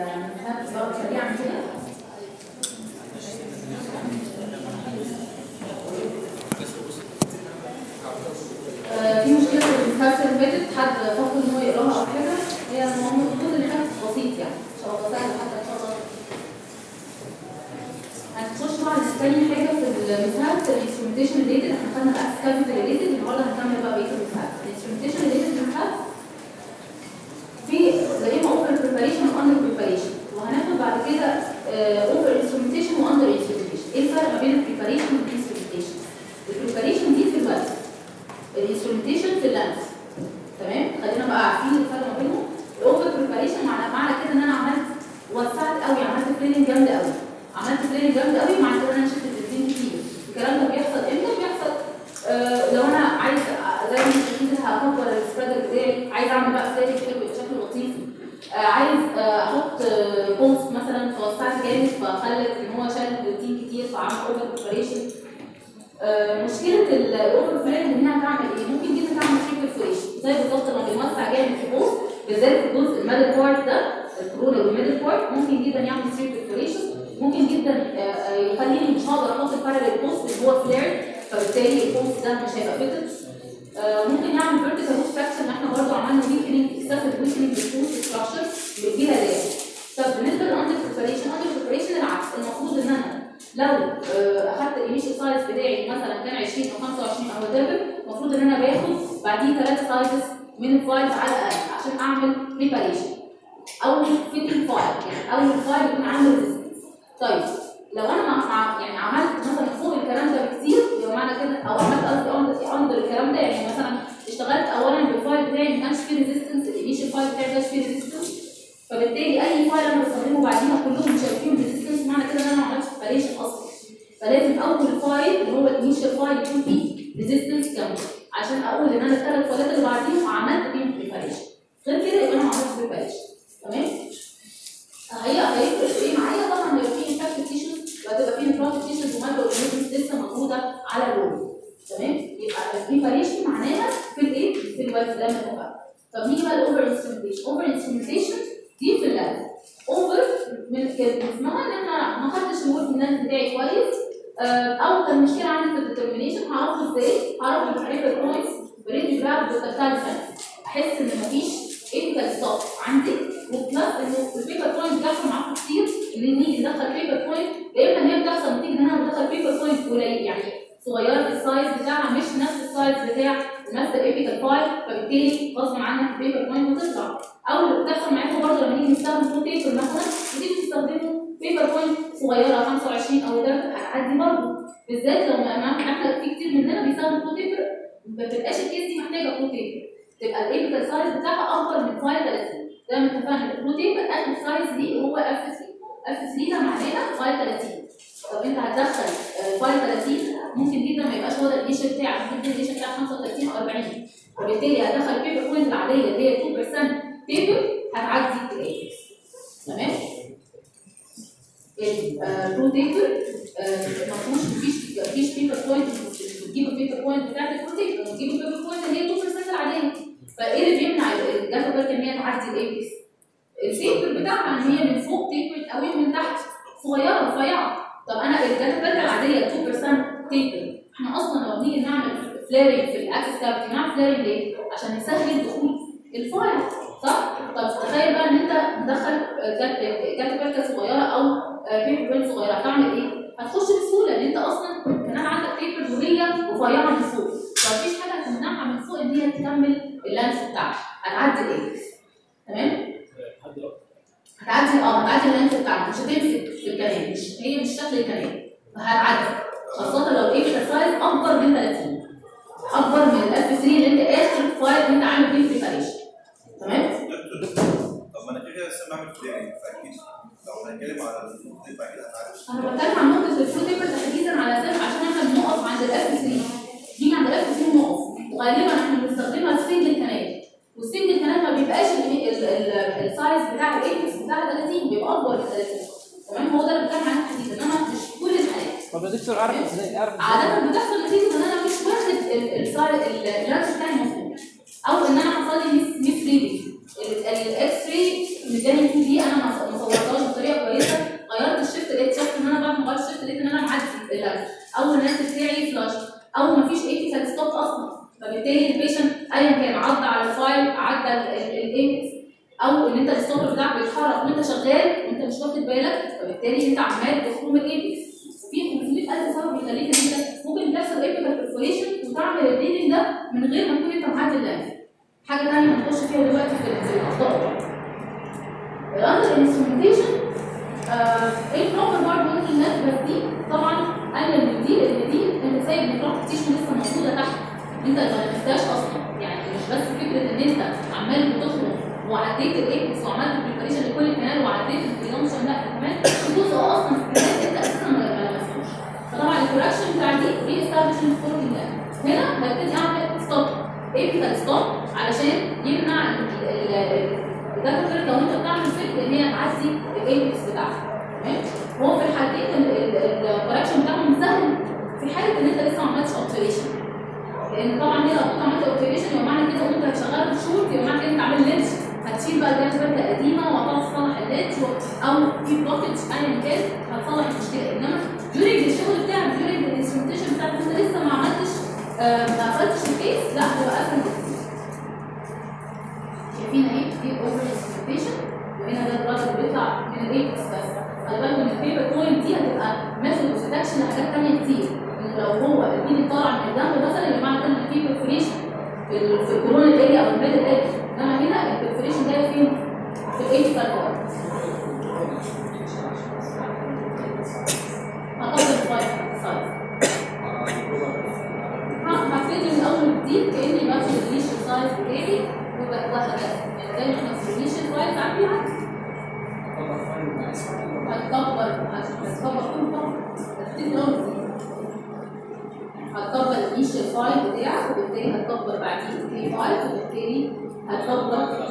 يعني هات سريعا كده آه، في مشكلة في المسلسل اللي فاتت حد فكر ان هو يقراها او حاجة هي المفروض ان كانت بسيط يعني ان شاء الله سهل حتى ان شاء الله هنخش بقى على تاني حاجة في المثال في الانسترومنتيشن ريليتد احنا خدنا بقى سكافيتي ريليتد النهارده هنكمل بقى بقية المثال الانسترومنتيشن ريليتد المثال في زي ما اوفر بريباريشن واندر بريباريشن وهناخد بعد كده اوفر انسترومنتيشن واندر انسترومنتيشن ايه الفرق ما بين البريباريشن والانسترومنتيشن البريباريشن دي في الوقت الانسترومنتيشن في اللانس تمام خلينا بقى عارفين الفرق ما بينهم الاوفر بريباريشن معنى معنى كده ان انا عملت وسعت قوي عملت بلاننج جامد قوي عملت بلاننج جامد قوي معنى كده ان انا شلت التدريب كتير الكلام ده بيحصل امتى بيحصل آه لو انا عايز زي ما انتوا شايفين كده هكبر السبريدر بتاعي عايز اعمل بقى فلاتنج حلو بشكل لطيف آه عايز آه احط آه بوست مثلا فوسعت جامد فخلت ان هو شال بروتين كتير فعمل اوفر بريباريشن آه، مشكله الاوفر فلان انها تعمل ايه؟ ممكن جدا تعمل شيب برفوريشن زي بالظبط لما بنوسع جامد في بوست بالذات الجزء الميدل بارت ده الكورونا والميدل بارت ممكن جدا يعمل شيب برفوريشن ممكن جدا آه، آه، يخليني مش هقدر احط الباراليل بوست اللي هو فلير فبالتالي البوست ده مش هيبقى فيتد ممكن يعمل فيرتيكال روت فراكشن احنا برضه عملنا ويكنينج اكسسيف ويكنينج للبوست ستراكشر بيديها لاير طب بالنسبه للاندر بريباريشن اندر بريباريشن العكس المفروض ان انا لو آه، اخدت الانيشال سايز بتاعي مثلا كان 20 او 25 او whatever المفروض ان انا باخد بعديه ثلاث سايزز من الفايلز على الاقل عشان اعمل بريباريشن اول فيتنج فايل يعني اول فايل يكون عنده ريزيستنس طيب لو انا مع مع- يعني عملت مثلا فوق الكلام ده بكتير يبقى معنى كده او عملت قصدي under- اندر الكلام ده يعني مثلا اشتغلت اولا بالفايل بتاعي ما كانش فيه ريزيستنس الانيشال فايل بتاعي ما كانش فيه ريزيستنس فبالتالي اي فايل انا بستخدمه بعديها كلهم مش هيبقى فيهم ريزيستنس معنى كده ان انا ما عملتش بريباريشن اصلا فلازم اول فايل اللي هو الانيشال فايل يكون فيه ريزيستنس كامل عشان اقول ان انا الثلاث فايلات اللي بعديهم عملت فيهم بريباريشن غير كده يبقى انا ما عملتش بريباريشن تمام هي هيفرق ايه معايا طبعا هيبقى فيه انفكتد تيشوز وهتبقى فيه نفرات تيشوز ومايكرو اورجانيزمز لسه موجوده على اللون تمام يبقى البريباريشن معناها في الايه في الوقت زي ما اتفقنا طب نيجي بقى الاوفر انسترومنتيشن اوفر انسترومنتيشن دي في اللاب اوفر من كلمه اسمها ان انا ما خدتش الورك الناس بتاعي كويس آه، او كان مشكله عندي في الديترمينيشن هعرفه ازاي؟ هعرفه بالبريفر بوينتس بريدي جراب بالتكتايل سنس احس ان مفيش ايثيكال ستوب عندي وبلس انه البيبر بوينت بتحصل معاكم كتير ان نيجي ندخل بيبر بوينت يا اما ان هي بتحصل نتيجه ان انا بدخل بيبر بوينت قليل يعني صغيره في السايز بتاعها مش نفس السايز بتاع نفس الايبيكال فايل فبالتالي غصب عنك البيبر بوينت بتطلع او اللي بتحصل معاكم برضه لما نيجي نستخدم فول بيبر مثلا بتيجي تستخدموا بيبر بوينت صغيره 25 او ده هتعدي برضه بالذات لو ما ما- احنا في كتير مننا بيستخدم فول بيبر ما بتبقاش الكيس دي محتاجه فول بيبر تبقى الايبيكال سايز بتاعها اكبر من فايل 30 زي ما اتفقنا الفول بيبر اخر سايز ليه هو اف 3 اف 3 ده معناها فايل 30 طب انت هتدخل آه، فايل 30 ممكن جدا ما يبقاش هو ده الانيشال بتاعك ممكن يكون الانيشال بتاعك 35 او 40 وبالتالي هتدخل البيبر بوينت العاديه اللي هي 2% بيبر هتعدي الايبكس تمام البرو تيبر ما فيهوش مفيش مفيش بيبر بوينت بتجيب البيبر بوينت بتاعت البرو تيبر بتجيب البيبر بوينت اللي هي 2% العاديه فايه اللي بيمنع الجاتا بيرك ان هي تعدي الايبكس التيبر بتاعها ان هي من فوق تيبر قوي من تحت صغيره رفيعه طب انا الجاتا بيرك العاديه 2% تيبر احنا اصلا لو نيجي نعمل فلارنج في الاكسس كافيتي نعمل فلارنج ليه؟ عشان نسهل دخول الفايل صح؟ طب تخيل بقى ان انت مدخل جاتا بيركه صغيره او بيبر بوينت صغيره هتعمل ايه؟ هتخش بسهوله لان انت اصلا كمان عندك بيبر وهي رفيعه من فوق فمفيش حاجه هتمنعها من فوق ان هي تكمل اللانس بتاعها هتعدي الاكس تمام؟ هتعدي اه هتعدي اللانس بتاعك مش هتمسك في الكلام مش هي مش شكل الكلام فهتعدي خاصة لو الايه سايز اكبر من 30 اكبر من الاف 3 اللي انت اخر فايل اللي انت عامل فيه بريباريشن تمام؟ طب ما انا كده لسه بعمل فليرنج فاكيد لو هنتكلم على النقطه دي فاكيد هتعرف انا بتكلم عن نقطة الفلو تيبر تحديدا على اساس عشان احنا بنقف عند الاف 3 نيجي عند الاف 3 نقف وغالبا احنا بنستخدمها في سنجل كانال والسنجل كانال ما بيبقاش ال- ال- ال- السايز بتاع الايبكس بتاعها 30 بيبقى اكبر من 30 تمام هو ده اللي بتكلم عنه تحديدا انما مش كل الحالات طب يا دكتور اعرف ازاي اعرف ازاي عادة بتحصل نتيجة ان انا مش واخد السايز اللانس بتاعي مظبوط او ان انا حصل لي ميس ميس ريدنج الاكس راي مداني 2 دي انا ما صورتش اللانس او اللانس بتاعي فلاش او مفيش ايتيكال ستوب اصلا فبالتالي البيشنت ايا كان عدى على الفايل عدى الايتكس او ان انت الستوب بتاعك بيتحرك وانت شغال وانت مش واخد بالك فبالتالي انت عمال تخرم الايتكس في 500000 سبب بيخليك ان انت ممكن تحصل ايبيكال برفوريشن وتعمل البليدنج ده من غير ما تكون انت معدي اللانس حاجه ثانيه هنخش فيها دلوقتي في في الاخطاء الاندر انسترومنتيشن ايه البروبر برضه ممكن الناس بس دي طبعا قلل من دي لان دي انت سايب نيكروتيك تيشو لسه موجوده تحت انت ما لمستهاش اصلا يعني مش بس فكره ان انت عمال بتخرج وعديت الايبكس وعملت بريباريشن لكل الكنال وعديت البريدونشن لا كمان في جزء اصلا في الكنال انت اساسا ما ما لمستوش فطبعا الكوركشن بتاع دي ري استابلشمنت فورمينج ده هنا هبتدي اعمل ستوب ايبيكال ستوب علشان يمنع ال- ال- ال- الداتا كيرف لو انت بتعمل فيت ان هي تعدي الايبكس بتاعها تمام هو في الحالتين الكوركشن بتاعهم سهل في حاله ان انت لسه ما عملتش اوبتريشن لان طبعا هنا لو كنت عملت اوبتريشن يبقى معنى كده وانت هتشغلها في شورت يبقى معنى كده انت عامل لينش هتشيل بقى الجهاز بارده قديمه وهتقعد تصلح اللينش و- او في بلوكج ايا كان هتصلح المشكله انما ديورنج الشغل بتاعك ديورنج الانسترومنتيشن بتاعك انت لسه ما عملتش آه، ما قفلتش الكيس لا هو اسهل بكتير شايفين اهي دي اوفر انسترومنتيشن وهنا ده الراجل اللي بيطلع من الايبكس بس خلي بالكم ان البيبر بوينت دي هتبقى ميثود اوف سelection لحاجات ثانيه كتير انه لو هو الدين طالع من الجنب مثلا يبقى معنى كده ان في برفوريشن في ال- في الكورونا اريا او الميدل اريا انما هنا البرفوريشن جاي فين؟ في الايبكال بارت هطول الفايل سايز هبتدي من اول جديد كاني باخد الريشن سايز بتاعي وب- وهكذا يعني زي ما احنا في الريشن سايز عندي هتكبر هتكبر كل طبعا هتبتدي من اول جديد هتكبر الريشن فايل بتاعك وبالتالي هتكبر بعديه الكي فايل وبالتالي هتكبر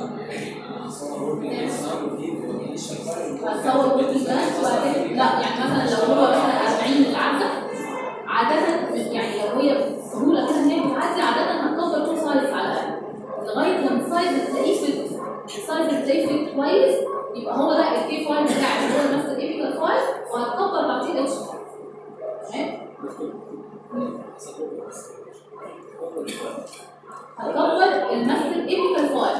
هتصور كل بس وبعدين لا يعني مثلا لو هو مثلا 40 العدد عادة يعني لو هي بسهولة كده ان هي بتعدي عادة هتكبر تو سايز على الأقل لغاية لما السايز تلاقيه فيت السايز تلاقيه فيت كويس يبقى هو ده الكي فايل بتاعك هو نفس الايبيكال فايل وهتكبر بعدين الاتش تمام هتكبر نفس الايبيكال فايل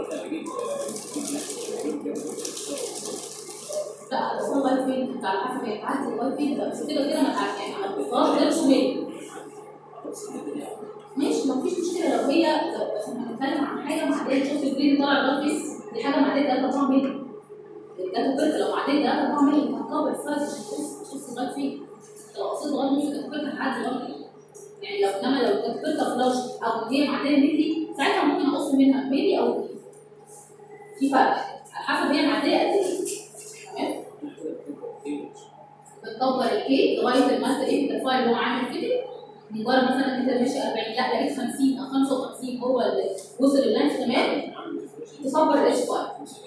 لا بس هو واي فين انت على حسب هي تعدي الواي فين ده بس كده كده ما تعرف يعني ما تبقاش غير شمال ماشي ما فيش مشكله لو هي بس احنا بنتكلم عن حاجه معديه شوف الجرين طالع الواي فين دي حاجه معديه 3 4 مللي الداتا كيرف لو معديه 3 4 مللي هتكبر السايز عشان تبص تبص لغايه فين لو قصيت لغايه نص الداتا كيرف هتعدي لغايه فين يعني لو انما لو الداتا كيرف فلاش او هي معديه مللي ساعتها ممكن اقص منها مللي او مللي في فرق على حسب هي معديه قد ايه تمام بتكبر الكيك لغايه الماستر ايه الفايل اللي هو عامل فيديو مجرد مثلا انت ماشي 40 لا لقيت 50 او 55 هو اللي وصل اللانش كمان تكبر الاتش فايل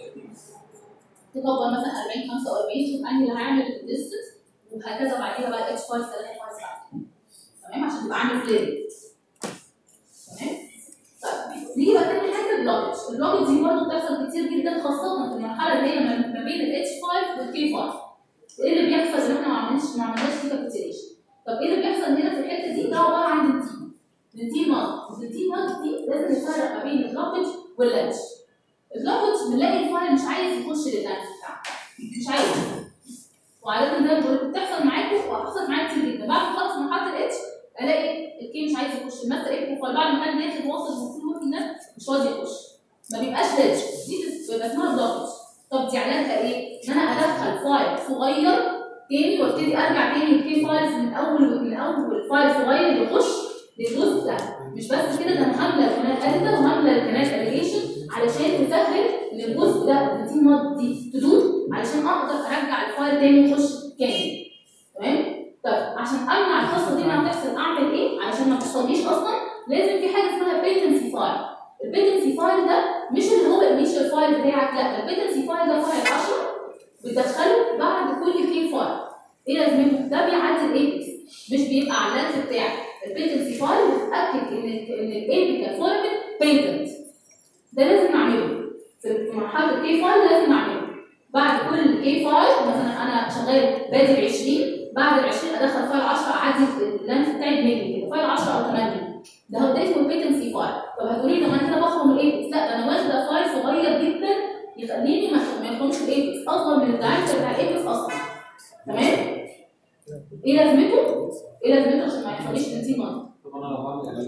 تكبر مثلا 40 45 شوف انهي اللي هيعمل الديستنس وهكذا بعديها بقى الاتش فايل 3 فايل تمام عشان تبقى عامل فلير تمام طيب نيجي بقى تاني حاجه البلوكج البلوكج دي برضه بتحصل كتير جدا خاصه في المرحله اللي هي ما ما بين الاتش 5 والكي 5 ايه اللي بيحصل ان احنا ما عملناش ما عملناش فيه كابيتيليشن طب ايه اللي بيحصل هنا في الحته دي ده عباره عن دنتين دنتين مارك الدنتين مارك دي لازم نفرق ما بين البلوكج واللانش البلوكج بنلاقي الفايل مش عايز يخش لللانش بتاعه مش عايز وعادة زي ما بقول بتحصل معاكم وهتحصل معايا كتير جدا بعد ما اخلص مرحله الاتش الاقي الكي مش عايز يخش الماستر ايه الفايل بعد ما كان داخل واصل المفروض ممكن ده مش راضي يخش ما بيبقاش ليدج دي بتبقى اسمها بلوكج طب دي علاجها ايه؟ ان انا ادخل فايل صغير تاني وابتدي ارجع تاني الكي فايلز من اول من اول فايل صغير يخش للجزء ده مش بس كده ده انا هامله القناه اديتر وهامله القناه اريجيشن علشان تسهل ان الجزء ده التيم مود دي تدور علشان اقدر ارجع الفايل تاني يخش كامل تمام؟ طب عشان امنع القصه دي انها تحصل اعمل ايه؟ علشان ما تحصليش اصلا لازم في حاجه اسمها بيتنسي فايل البيتنسي فايل ده مش اللي هو الانيشال فايل بتاعك لا البيتنسي فايل ده فايل 10 بتدخله بعد كل كي فايل ايه لازمته؟ ده بيعدي الايبكس مش بيبقى على اللانس بتاعك البيتنسي فايل بتاكد ان ال- ان الايبكال فورمت بيتنت ده لازم نعمله في في مرحله الكي فايل لازم نعمله بعد كل كي فايل مثلا انا شغال بادئ ب 20 بعد ال 20 ادخل فايل 10 اعدي اللانس بتاعي بملي كده فايل 10 او 8 ده هو ده اسمه بيتنسي فايل طب هتقولي لي طب انا كده بخرم الايبكس لا ده انا واخده فايل صغير جدا يخليني ما ما يخرمش الايبكس اصغر من الدايركتور بتاع الايبكس اصلا تمام ايه لازمته؟ ايه لازمته عشان ما يحصليش تنسيق مرض طب انا لو بعمل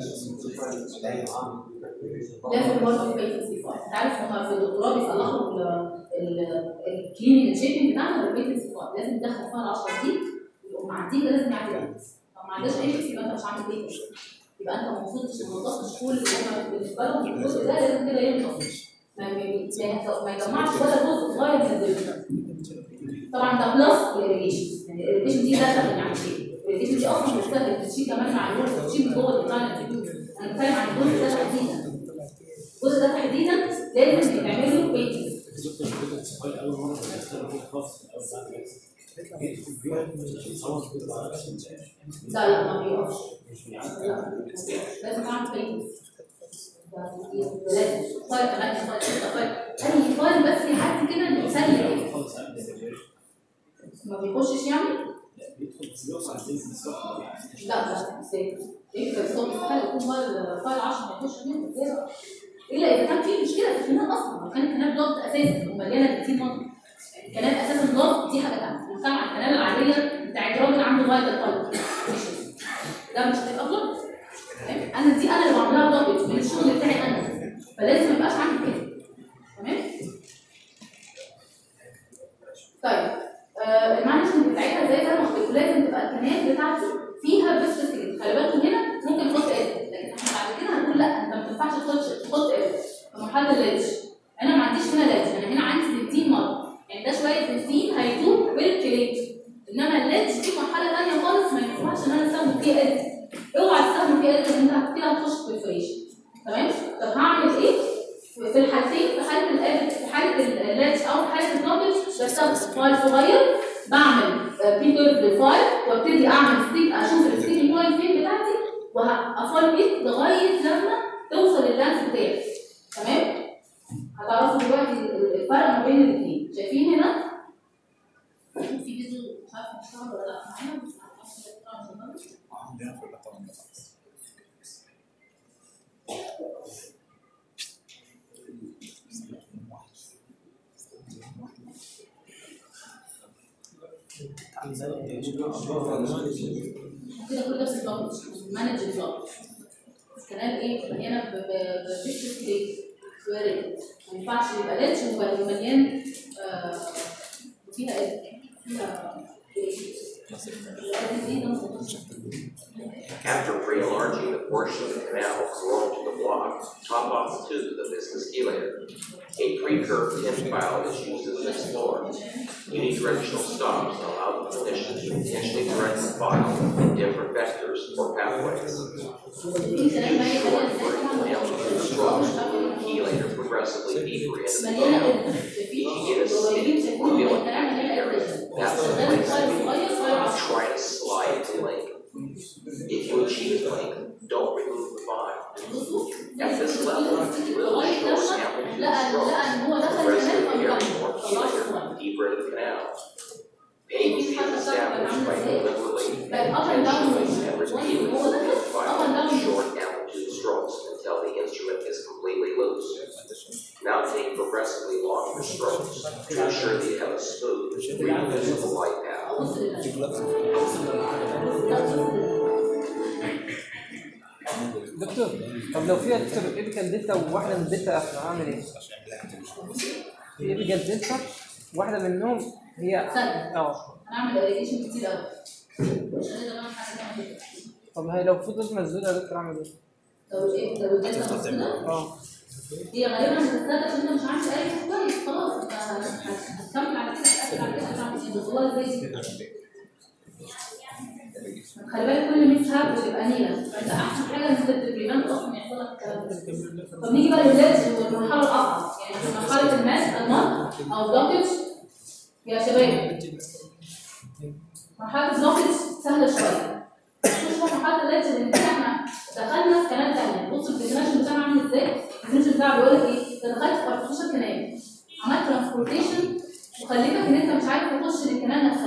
لازم برضه في بيتنسي فايل انت عارف هما في الدكتوراه بيصلحوا الكليننج شيبنج بتاعنا بالبيتنسي فايل لازم تدخل فايل 10 دي يبقوا معدين ده لازم يعدي بيتنس لو ما عندهاش ايبكس يبقى انت مش عامل بيتنس يبقى انت ما وصلتش ما نضفتش كل اللي هم بالنسبه لهم الجزء ده لازم كده ينضف ما ما ما- ما يجمعش ولا جزء صغير من الدنيا طبعا ده بلس الاريجيشن يعني الاريجيشن دي داخل يعني ايه؟ الاريجيشن دي اصلا بتشتغل بتشيل كمان مع الورد بتشيل جوه الديزاين انا بتكلم عن الجزء ده تحديدا الجزء ده تحديدا لازم يتعمل له بيتنس لا لا ما بيقفش لا لازم اعمل بيتنس لازم فايل كمان فايل ستة فايل اي فايل بس يعدي كده انه يسلم ما بيخشش يعني لا لا ازاي ايه في الصوت استحاله يكون فايل فايل 10 ما يخش منه ازاي بقى؟ الا اذا كان في مشكله في الكنال اصلا لو كان الكنال ضغط اساسا ومليانه كتير منطق الكنال اساسا ضغط دي حاجه ثانيه بنتكلم عن الكنال العاديه بتاعت راجل عنده فايتال فايل ده مش هتبقى ضغط تمام انا دي انا اللي بعملها ضغط من الشغل بتاعي انا فلازم ما يبقاش عندي كده تمام طيب آه المانجمنت بتاعتها زي ما قلت لكم لازم تبقى الكنال بتاعتي فيها فيسكس كده خلي بالكم هنا ممكن نحط ايد لكن احنا بعد كده هنقول لا انت ما ينفعش تحط تحط ايد في مرحله الليدج انا ما عنديش هنا ليدج انا هنا عندي بنزين مره يعني ده شويه بنزين هيدوب بالكليت انما الليدج دي مرحله ثانيه خالص ما ينفعش ان انا استخدم فيها ايد اوعى تستخدم فيها ايد لان انت كده هتخش في الفريش تمام طب هعمل ايه في في الحالتين في حاله الادت في حاله اللاتش او في حاله النوبل بستخدم فايل صغير بعمل بيكر للفايل وابتدي اعمل ستيك اشوف الستيكنج بوينت فين بتاعتي وهفايل بيت لغايه لما توصل لللانس بتاعي تمام هتعرفوا دلوقتي الفرق ما بين الاثنين شايفين هنا في فيديو مش عارفه بيشتغل ولا لا معايا بس معرفش بيشتغل ولا لا. عندنا في الطبعا كده كل ده في البلوك مانج البلوك الكلام ايه مليانه بفيكس كليت وارد ما ينفعش يبقى لاتش ومليان آه، وفيها ايه فيها After re-enlarging the portion of the canal belonging to the block, top off the tube of the business chelator. A pre-curved pin file is used as an explorer. Unidirectional stops allow the clinician to intentionally direct the file in different vectors or pathways. في كلام بقى Nail the strokes the chelator progressively deeper into the مليانه bone. قرد قريبين شايفين الكلام مليانه قرد That's the شغال place فايل صغير فايل 10 Try to slide the link. If you achieve length, don't remove the file. At this level, little short samples of لقى strokes لقى ان هو دخل كمان progressively carry فما more طلعش chelator صغير deeper into the canal. Page is established by deliberately بقى up and down intentionally and repeatedly هو دخل the up file and down in short amplitude strokes until the instrument is completely loose. Now take progressively longer strokes to ensure that you have a smooth, reproducible light path. بص لده لا بص لده دكتور طب لو في دكتور ايبيكال دلتا وواحده من الدلتا هعمل ايه؟ في ايبيكال دلتا واحده منهم هي ثانية اه هنعمل اريجيشن كتير قوي مش قادر اعمل حاجه تعمل كده طب هي لو فضلت مسدوده يا دكتور اعمل ايه؟ لو ايه لو الداتا مسدودة اه هي غالبا هتستخدم انت مش عامل اي حاجه كويس خلاص انت هتكمل على كده هتقفل على كده هتعمل ايه بس هو ازاي دي؟ خلي بالك كل ميكس هاب بتبقى نيله فانت احسن حاجه ان انت تبريفنت اصلا يحصل لك الكلام ده طب نيجي بقى لللاتش والمرحله الاصعب يعني في مرحله الماس النط او بلوكج يا شباب مرحله البلوكج سهله شويه خش بقى مرحله اللاتش لان كده احنا دخلنا في كلام تاني بص الديفينيشن بتاعنا عامل ازاي الديفينيشن بتاعه بيقول لك ايه انت دخلت في ارتفيشال كنال عملت ترانسبورتيشن وخليتك ان انت مش عارف تخش للكنال نفسها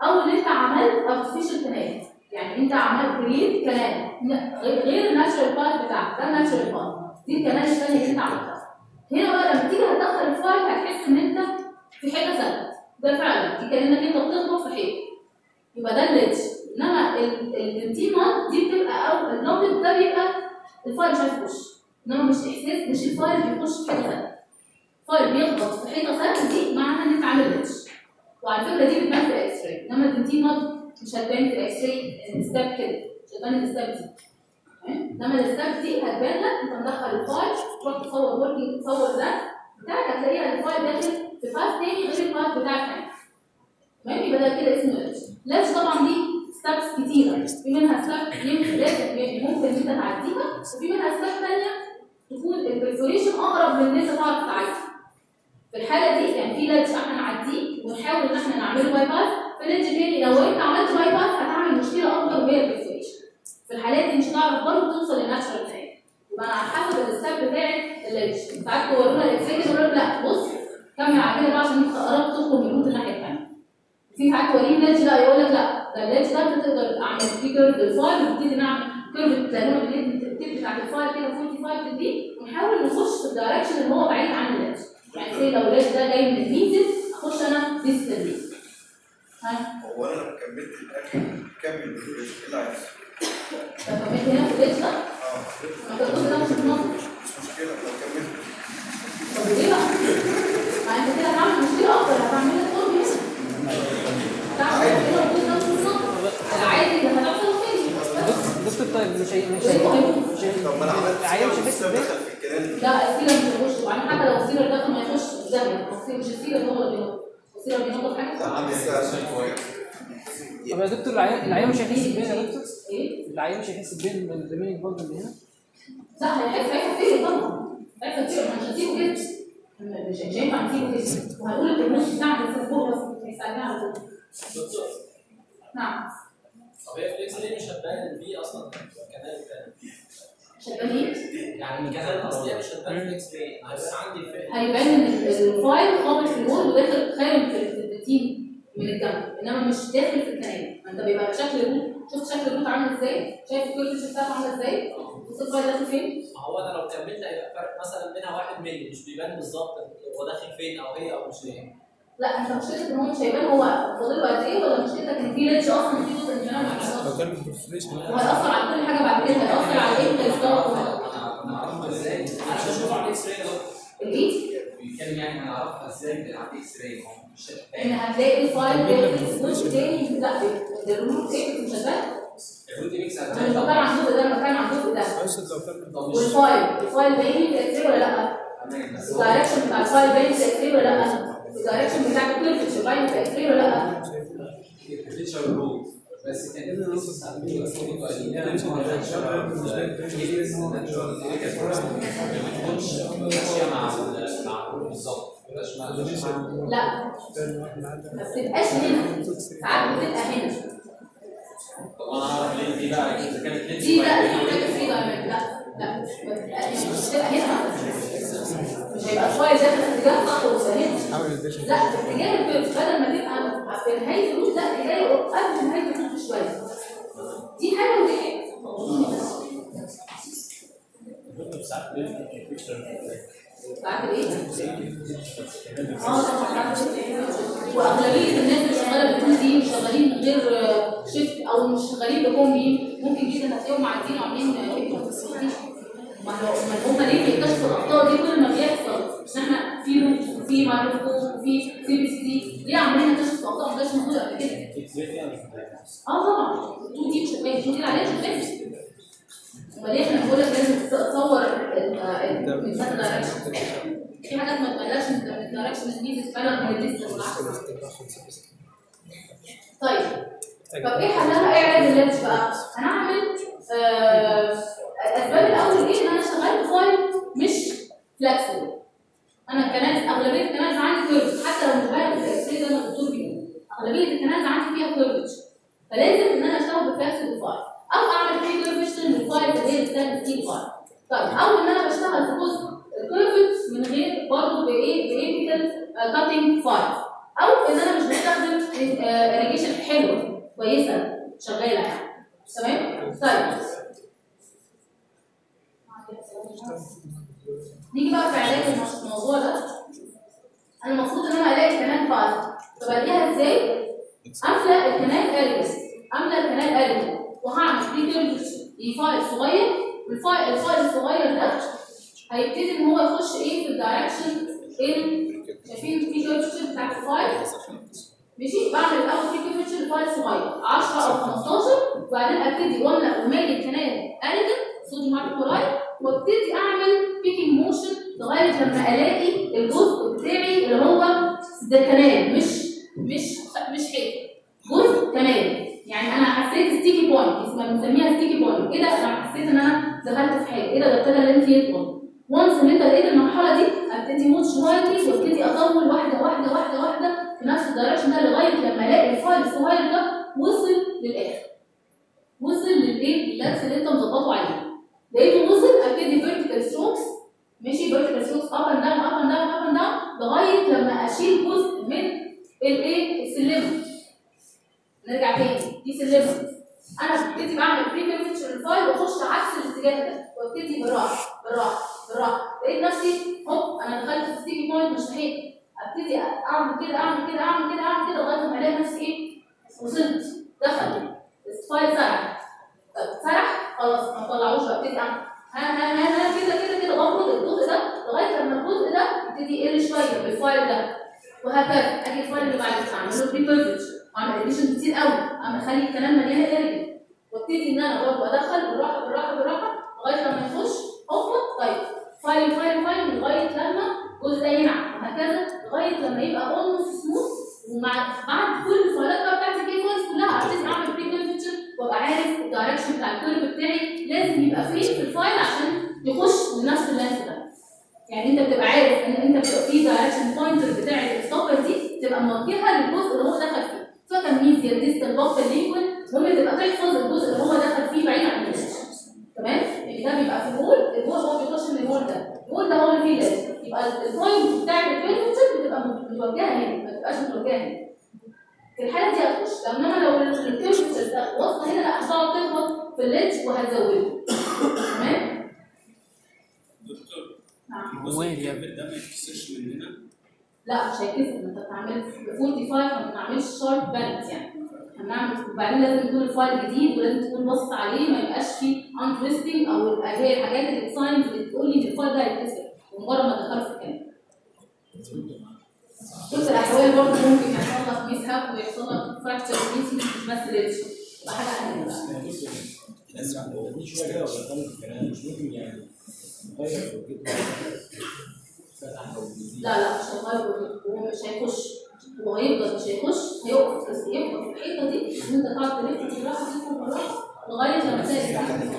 او ان انت عملت ارتفيشال كانال يعني انت عملت كريت كانال غير غير الناتشرال بارت بتاعك ده الناتشرال بارت دي الكنال الثانيه اللي انت عملتها هنا بقى لما تيجي هتدخل الفايل هتحس ان انت في حته ثابته ده فعلا دي كانك انت بتخبط في حيطه يبقى ده الليدج انما الانتي نوت دي بتبقى او النوت ده بيبقى الفايل مش عارف يخش انما مش احساس مش الفايل بيخش في حته ثابته فايل بيخبط في حيطه ثابته دي معناها ان انت عامل ليدج وعلى فكره دي بتبان في الاكس راي انما الانتي نوت مش هتبان في الاكس راي ستيب كده مش هتبان الستيب دي تمام؟ انما الستيب دي هتبان لك انت مدخل الفايل تروح تصور وركينج تصور ده بتاعك هتلاقيها الفايل داخل في فايل تاني غير الفايل بتاعك تاني تمام يبقى ده كده اسمه لاتش لاتش طبعا دي ستابس كتيره في منها ستاب يمكن لازم يعني ممكن انت تعديها وفي منها ستاب ثانيه تكون البرفوريشن اقرب من ان انت تعرف تعدي في الحاله دي يعني في لاتش احنا نعديه ونحاول ان احنا نعمله باي باس في لاتش تاني لو انت عملت باي باس هتعمل مشكله اكبر وهي البرفوريشن في الحالات دي مش هتعرف برضه توصل للناتشرال تاني يبقى انا على حسب الستاب بتاع اللاتش ساعات تورونا الاكس راي يقول لك لا بص كمل على كده بقى عشان انت قربت تدخل من الروت الناحيه الثانيه في ساعات توريه لاتش لا يقول لك لا ده اللاتش ده انت تقدر اعمل فيه كيرف للفايل ونبتدي نعمل كيرف تلاقونا بالليل بتاعت الفايل كده 45 دي ونحاول نخش في الدايركشن اللي هو بعيد عن اللاتش يعني زي لو اللاتش ده جاي من الميزل اخش انا ديستال ها هو انا لما كملت الاكل كمل البريفريشن ايه اللي هيحصل؟ لو كملت هنا في اللاتش ده اه ما تقدرش ده مش منظم مش مشكله لو كملت طب ليه بقى؟ ما انت كده هتعمل مشكله اكتر هتعمل لك قرب هنا هتعمل مشكله وجود ده مش منظم العادي اللي هتحصل فين دكتور طيب مش هي مش زي ما هي هيقول. مش هي طب ما انا عملت العيان مش هيحس السيستم بيه دخل في الكلام لا السيلر مش هيخش وبعدين حتى لو السيلر دخل ما يخش في زاويه السيلر مش السيلر هو اللي بينط السيلر بينط في حاجه طب يا دكتور العيان العيان مش هيحس بيه يا دكتور ايه؟ العيان مش هيحس بيه من الريمينينج بولد اللي هنا لا هيحس هيحس فيه طبعا هيحس فيه ما مش هنسيبه كده مش مش هينفع نسيبه كده وهنقول البروموشن بتاعنا بس فوق بس هيساعدنا على طول دكتور نعم طب هي فليكس ليه مش هتبان ان في اصلا كنال تاني؟ شغال ايه؟ يعني الكنال الاصليه مش هتبان فليكس ليه؟ هيبقى عندي فين؟ هيبان ان الفايل خابط في الوول وداخل خارج في في البروتين من الجنب انما مش داخل في الكنال ما انت بيبقى شكل الروت شفت شكل الروت عامل ازاي؟ شايف الكيرف بتاعته عامله ازاي؟ بص الفايل داخل فين؟ ما هو انا لو كملت هيبقى فرق مثلا بينها واحد مللي مش بيبان بالظبط هو داخل فين او هي او مش هي لا انت مشكلتك ان هو مش هيبان هو فاضل له قد ايه ولا مشكلتك ان في ليدج اصلا في جزء من الكلام ما حصلش كان بريفريشن وهيأثر على كل حاجه بعد كده هيأثر على ايه الستار ازاي؟ انا بشوف على الاكس راي ده الايه؟ بيتكلم يعني هنعرفها ازاي من على الاكس راي ما هو مش ان هتلاقي الفايل داخل في جزء تاني لا ده الروت ايه مش هتبان الروت ميكس انا مش بتكلم عن الجزء ده انا بتكلم عن الجزء ده اقصد لو كان طب مش والفايل الفايل باين في الاكس ولا لا؟ تمام بس هو الدايركشن بتاع الفايل باين في الاكس ولا لا؟ الدايركشن بتاع الكيرفتشر باين في الاكس ولا لا؟ الفيتشر روت بس كان ماشيه مع مع الروت بالظبط مش مع لا ما بتبقاش هنا ساعات بتبقى هنا طب انا اعرف ليه دي بقى اذا كانت لينس دي لا دي محتاجه فري دايمنت لا لا مش بتبقى هنا مش بتبقى هنا مش هيبقى الفايل داخل في اتجاه خط ويبقى هنا عامل الفيجن لا في اتجاه الكيرف بدل ما تبقى في نهايه الروت لا اتجاه قبل نهايه الروت بشويه دي حاجه ودي حاجه ساعات ايه؟ اه طبعا ساعات إيه؟ واغلبيه الناس اللي شغاله بالكون دي مش شغالين من غير شيفت او مش شغالين بكومبي ممكن جدا هتلاقيهم معديين وعاملين هيبقوا ما هو ما هم ليه بيكتشفوا الاخطاء دي كل ما بيحصل ان احنا في روت وفي مايكروسكوب وفي سي بي سي دي ليه عمالين نكتشف اخطاء ما كانتش موجوده قبل كده؟ اه طبعا التو دي مش هتلاقي التو دي عليها شفاف امال ليه احنا بنقول لك لازم تصور المسافه دايركشن في حاجات ما تبلاش من الدايركشن دي تتبلغ من الديستنس والعكس طيب طب ايه حلها ايه علاج اللانش بقى؟ هنعمل آه، الاسباب الاول ايه ان انا شغال بفايل مش فلكسبل انا الكنال اغلبيه الكنالز عندي كيرف حتى لو مش باين في الاكس راي زي ما الدكتور بيقول اغلبيه الكنالز عندي فيها كيرفتش فلازم ان انا اشتغل بفلكسبل فايل او اعمل فري كيرفتشن للفايل اللي هي الستاند ستيل فايل طيب او ان انا بشتغل في جزء الكيرفت من غير برضه بايه بايبيكال كاتنج فايل او ان انا مش بستخدم اريجيشن حلو كويسه شغاله يعني تمام طيب نيجي بقى في علاج المش- الموضوع ده انا المفروض ان انا الاقي كمان فاز طب الاقيها ازاي؟ املى الكنال اريس املى الكنال اريس وهعمل بري لفايل صغير والفايل الفايل الصغير ده هيبتدي ان هو يخش ايه في الدايركشن ال شايفين في كيرفتشر بتاعت الفايل ماشي بعمل الاول في كيرفتشر لفايل صغير 10 او 15 وبعدين ابتدي واملى ومالي الكنال اريس صوديوم هايبوكلورايد وابتدي اعمل بيكينج موشن لغايه لما الاقي الجزء بتاعي اللي هو ده كنال مش مش مش حيط جزء كنال يعني انا حسيت ستيكي بوينت اسمها بنسميها ستيكي بوينت كده انا حسيت ان انا دخلت في حاجه ايه ده ده ابتدى اللينس يطول وانس ان انت لقيت المرحله دي ابتدي موت شويه وابتدي اطول واحده واحده واحده واحده في نفس الدايركشن ده لغايه لما الاقي الفايل الصغير ده وصل للاخر وصل للايه اللبس اللي انت مظبطه عليه لقيته وصل ابتدي فيرتيكال ستروكس ماشي فيرتيكال ستروكس اب اند داون اب اند داون اب اند داون لغايه لما اشيل جزء من الايه السلمه نرجع تاني دي سلمه انا ببتدي بعمل بري كونفكشن الفايل واخش عكس الاتجاه ده وابتدي بالراحه بالراحه بالراحه لقيت نفسي هوب انا دخلت في ستيكي بوينت مش ناحيه ابتدي اعمل كده اعمل كده اعمل كده اعمل كده لغايه ما الاقي نفسي ايه وصلت دخل الفايل سرح طب سرح خلاص ما طلعوش ابتدي اعمل ها ها ها ها كده كده كده بفرض الجزء ده لغايه لما الجزء ده يبتدي يقل شويه بالفايل ده وهكذا اجي الفايل اللي بعد كده اعمل له بري بيرفكت واعمل اديشن كتير قوي اعمل اخلي الكلام مليان ارجل وابتدي ان انا برضه ادخل بالراحه بالراحه بالراحه لغايه لما يخش هوبا طيب فايل فايل فايل لغايه لما الجزء ده ينعم وهكذا لغايه لما يبقى اولموست سموث ومع بعد كل الفايلات بقى بتاعت الكي فايلز كلها ابتدي اعمل بري كونفكشن وابقى عارف الدايركشن بتاع الكيرف بتاعي لازم يبقى فين في الفايل عشان يخش لنفس اللينس ده يعني انت بتبقى عارف ان انت بتبقى في دايركشن بوينتر بتاعت الستوبر دي تبقى موجهه للجزء اللي هو دخل فيه سواء كان ميزيا ديستال بوكتال ليكوين المهم تبقى تحفظ الجزء اللي هو دخل فيه بعيد عن الجسم تمام يعني ده بيبقى في الهول الهول هو بيخش من الهول ده الهول ده هو اللي فيه لازم يبقى البوينت بتاعت الكيرفتشر بتبقى متوجهه هنا ما تبقاش متوجهه هنا في الحاله دي هتخش انما لو الكيرفتشر ده واصله هنا لا هتقعد تخبط في الليدج وهتزوده تمام دكتور نعم الجزء وين يا الكبير ده ما يتكسرش من هنا لا مش هيتكسر انت بتعمل 45 ما بنعملش شارب بالانس يعني هنعمل وبعدين لازم يكون الفايل جديد ولازم تكون بص عليه ما يبقاش فيه ان تويستنج او يبقى هي الحاجات اللي الساينز اللي تقول لي ان الفايل ده هيتكسر ومجرد ما دخلت في الكلام كل الاحوال برضه ممكن يحصل لك ميس هاب ويحصل لك فراكتشر ميس مش بس ريتش تبقى حاجه ثانيه بقى دي شويه كده ودخلنا في الكلام مش ممكن يعني نغير في الفكرة. فتح او لا لا مش هيغير هو مش هيخش هو هيفضل مش هيخش هيقف بس يفضل في الحته دي ان انت تقعد تلف بالراحه تلف بالراحه لغايه لما تلاقي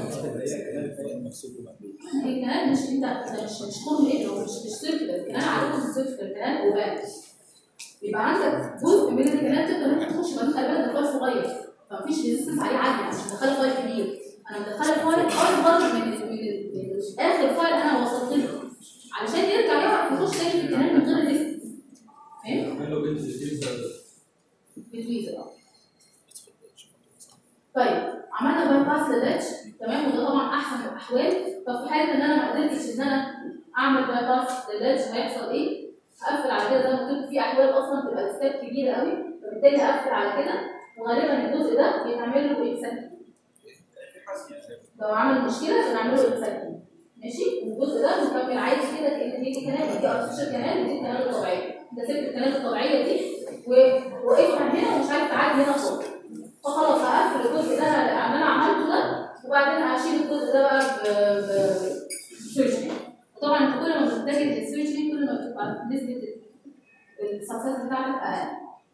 الكلام مش انت انت مش مش كله ايه هو مش مش سيركل الكلام عاده السيركل الكلام اوبان يبقى عندك جزء من الكلام تقدر انت تخش بعدين خلي بالك ده فايل صغير فمفيش ريزيستنس عليه عالي مش مدخله فايل كبير انا مدخله فايل اكبر من من من- من اخر فايل انا وصلت له علشان يرجع يعرف يخش تاني في الكلام من غير ريزيستنس فاهم؟ عملوا بنت التيزر بتويزر اه طيب عملنا باي باس للاتش تمام وده طبعا احسن الاحوال ففي حاله ان انا ما قدرتش ان انا اعمل باي باس للاتش هيحصل ايه؟ هقفل على كده زي ما قلت لكم في احوال اصلا بتبقى الستاب كبيره قوي فبالتالي هقفل على كده وغالبا الجزء ده بيتعمل له اكسنت لو عمل مشكله بنعمل له اكسنت ماشي والجزء ده مكمل عادي كده كان دي كنال دي ارتفيشال كنال ودي كنال الطبيعيه انت سبت الكنال الطبيعيه دي ووقفنا هنا ومش عارف تعدي هنا خالص فخلاص هقفل الجزء ده اللي انا عملته ده وبعدين هشيل الجزء ده بقى ب بسيرجري طبعا انت كل ما بتتجه للسيرجري كل ما بتبقى نسبه السكسس بتاعتك اقل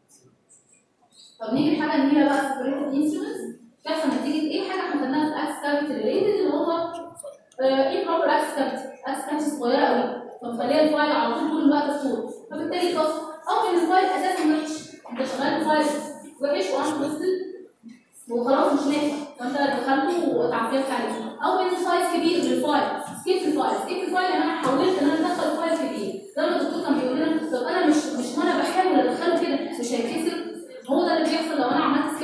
طب نيجي لحاجه ان هي بقى سيبريتد انسترومنتس تحصل نتيجه ايه حاجه احنا خدناها في الاكس كافيتي ريليتد اللي هو ايه بروبر اكس كافيتي اكس كافيتي صغيره قوي فمخليها الفايل على طول طول الوقت مفتوح فبالتالي خلاص او ان الفايل اساسا وحش انت شغال فايل وحش وان تويستد وخلاص مش نافع فانت دخلته وتعفيت عليه او ان السايز كبير للفايل سكيب الفايل سكيب الفايل يعني انا حاولت ان انا ادخل فايل كبير زي ما الدكتور كان بيقول لنا طب انا مش مش وانا بحاول ادخله كده مش هيتكسر هو ده اللي بيحصل لو انا عملت سكيبنج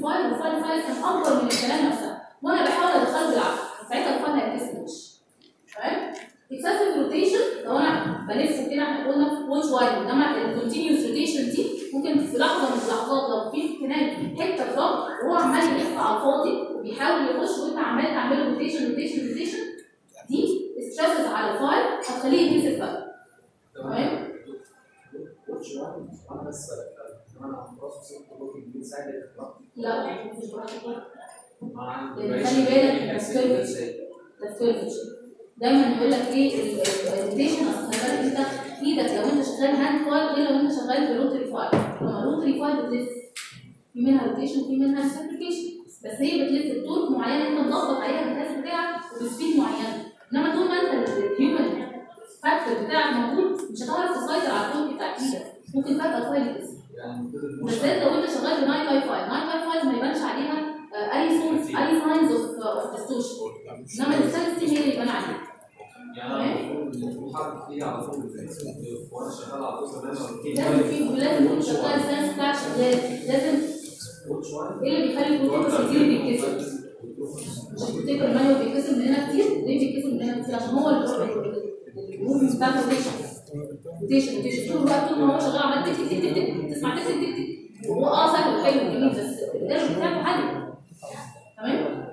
الفايل والفايل سايز كان اكبر من الكلام نفسها وانا بحاول ادخله بالعافيه ساعتها الفايل هيتكسر وش تمام اكسسيف روتيشن لو انا بلف كده احنا قلنا واتش وايد انما الكونتينيوس روتيشن دي ممكن في لحظه من اللحظات لو في كمان حته فراغ وهو عمال يلف على الفاضي وبيحاول يخش وانت عمال تعمل روتيشن روتيشن روتيشن دي ستريسز على الفايل هتخليه ينزل فجاه تمام واتش واحد انا بس كمان على البروسس ممكن يساعد لا مش براحتك مع لان خلي بالك ده سكيرفج ده سكيرفج دايما يقول لك ايه الروتيشن اصل خلي بالك انت ايدك لو انت شغال هاند فايل غير لو انت شغال بروتري فايل لما الروتري فايل بتلف في منها روتيشن في منها سبليكيشن بس هي بتلف بطول معينه انت مظبط عليها الجهاز بتاعك وبسبيد معينه انما طول ما انت الهيومن فاكتور بتاعك موجود مش هتعرف تسيطر على الكود بتاع ايدك ممكن فجاه الفايل يتكسر يعني بالذات لو انت شغال ب 955 955 ما يبانش عليها آه، اي سورس اي ساينز اوف اوف ديستورشن انما الستانلس ستيل هي اللي يبان عليها يعني انا المفروض الحركه فيها على طول وانا شغال على طول كمان لازم في لازم يكون شغال الساينس بتاعك شغال لازم واتش واحد ايه اللي بيخلي البروتوكول كتير بيتكسر مش بتفتكر المانيوال بيتكسر من هنا كتير ليه بيتكسر من هنا كتير عشان هو الموفمنت بتاع الروتيشن روتيشن روتيشن طول الوقت طول ما هو شغال عمال تك تك تك تك تسمع تك تك تك تك وهو اه سهل وحلو وجميل بس الاداء بتاعته عالي تمام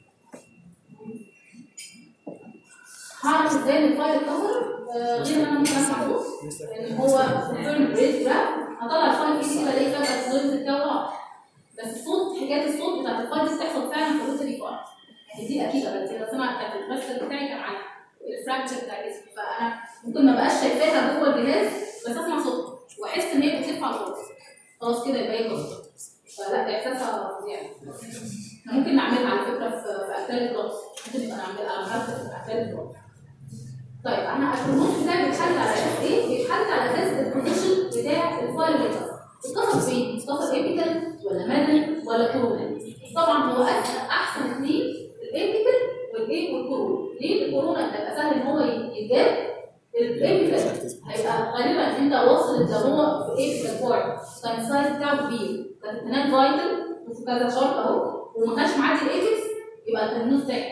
هعرف ازاي ان الفايل اتكسر آه، غير ان انا ممكن اسمع صوت لان هو كونفيرم بريد جراف هطلع الفايل فيه كده الاقي فجاه الصوت بتاعه بس الصوت حكايه الصوت بتاعت الفايل دي بتحصل فعلا في الروتري فايل يعني دي اكيده بس انا سمعت بتاعت الماستر بتاعي كان عن الفراكتشر بتاع جسمي فانا ممكن ما بقاش شايفاها جوه الجهاز بس اسمع صوت واحس ان هي بتلف على الفاضي خلاص كده يبقى هي كسر فلا احساسها فظيع احنا ممكن نعملها على فكره في في اكتال الدراسه ممكن نبقى نعملها على حركه في اكتال الدراسه طيب انا الريموت بتاعي بيتحدد على اساس ايه؟ بيتحدد على اساس البوزيشن بتاع الفايل اللي اتكسر. اتكسر فين؟ اتكسر ايبيكال ولا مادن ولا كورونا؟ طبعا هو أحسن احسن اثنين الايبيكال والايه والكورونا. ليه الكورونا هيبقى سهل ان هو يتجاب؟ الايبيكال هيبقى غالبا انت واصل ان هو في ايبيكال بارت كان السايز بتاعه كبير كان التنان فايتل وفي كذا شرط اهو وما كانش معدي الايبكس يبقى التنين تاعي